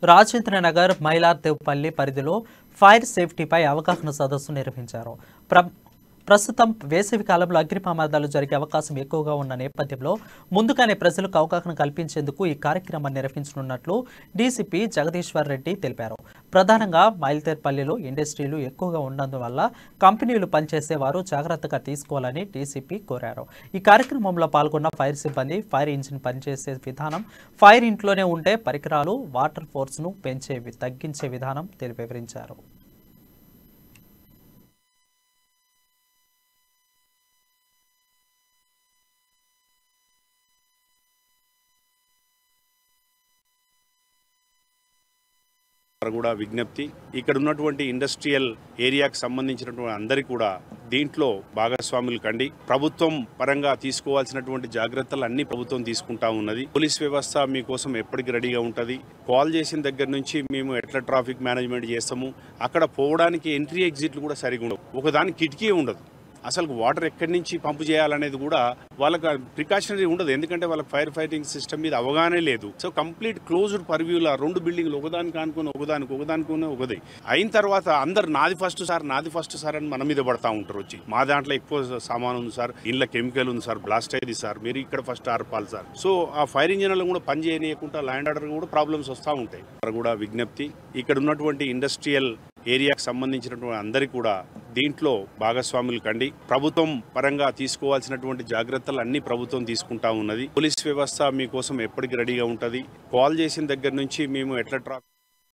రాజేంద్ర నగర్ మైలార్దేవ్పల్లి పరిధిలో ఫైర్ సేఫ్టీపై అవగాహన సదస్సు నిర్వహించారు ప్ర ప్రస్తుతం వేసవి కాలంలో అగ్ని ప్రమాదాలు జరిగే అవకాశం ఎక్కువగా ఉన్న నేపథ్యంలో ముందుగానే ప్రజలకు అవగాహన కల్పించేందుకు ఈ కార్యక్రమాన్ని నిర్వహించనున్నట్లు డీసీపీ జగదీశ్వర్ రెడ్డి తెలిపారు ప్రధానంగా మైల్తేర్పల్లిలో ఇండస్ట్రీలు ఎక్కువగా ఉన్నందువల్ల కంపెనీలు పనిచేసే వారు జాగ్రత్తగా తీసుకోవాలని డీసీపీ కోరారు ఈ కార్యక్రమంలో పాల్గొన్న ఫైర్ సిబ్బంది ఫైర్ ఇంజిన్ పనిచేసే విధానం ఫైర్ ఇంట్లోనే ఉండే పరికరాలు వాటర్ ఫోర్స్ను పెంచే వి- తగ్గించే విధానం తెలి- వివరించారు వారు కూడా విజ్ఞప్తి ఇక్కడ ఉన్నటువంటి ఇండస్ట్రియల్ ఏరియాకి సంబంధించినటువంటి అందరికీ కూడా దీంట్లో భాగస్వాములు కండి ప్రభుత్వం పరంగా తీసుకోవాల్సినటువంటి జాగ్రత్తలు అన్ని ప్రభుత్వం తీసుకుంటా ఉన్నది పోలీస్ వ్యవస్థ మీకోసం ఎప్పటికి రెడీగా ఉంటుంది కాల్ చేసిన దగ్గర నుంచి మేము ఎట్లా ట్రాఫిక్ మేనేజ్మెంట్ చేస్తాము అక్కడ పోవడానికి ఎంట్రీ ఎగ్జిట్లు కూడా సరిగా ఉండవు ఒకదానికి కిటికీ ఉండదు అసలు వాటర్ ఎక్కడి నుంచి పంపు చేయాలనేది కూడా వాళ్ళకి ప్రికాషనరీ ఉండదు ఎందుకంటే వాళ్ళకి ఫైర్ ఫైటింగ్ సిస్టమ్ మీద అవగాహన లేదు సో కంప్లీట్ క్లోజ్డ్ పర్వ్యూల రెండు బిల్డింగ్లు ఒకదానికి అనుకుని ఒకదానికి ఒకదానికి ఒకది అయిన తర్వాత అందరు నాది ఫస్ట్ సార్ నాది ఫస్ట్ సార్ అని మన మీద పడతా ఉంటారు వచ్చి మా దాంట్లో ఎక్కువ సామాన్ ఉంది సార్ ఇంట్లో కెమికల్ ఉంది సార్ బ్లాస్ట్ అయ్యింది సార్ మీరు ఇక్కడ ఫస్ట్ ఆర్పాలి సార్ సో ఆ ఫైర్ ఇంజన్లు కూడా పని చేయనీయకుండా ల్యాండ్ ఆర్డర్ కూడా ప్రాబ్లమ్స్ వస్తూ ఉంటాయి వారు కూడా విజ్ఞప్తి ఇక్కడ ఉన్నటువంటి ఇండస్ట్రియల్ ఏరియాకి సంబంధించినటువంటి అందరికీ కూడా దీంట్లో భాగస్వాములు కండి ప్రభుత్వం పరంగా తీసుకోవాల్సినటువంటి జాగ్రత్తలు అన్ని ప్రభుత్వం తీసుకుంటా ఉన్నది పోలీస్ వ్యవస్థ మీకోసం ఎప్పటికి రెడీగా ఉంటుంది కాల్ చేసిన దగ్గర నుంచి మేము ఎట్లా ట్రాఫిక్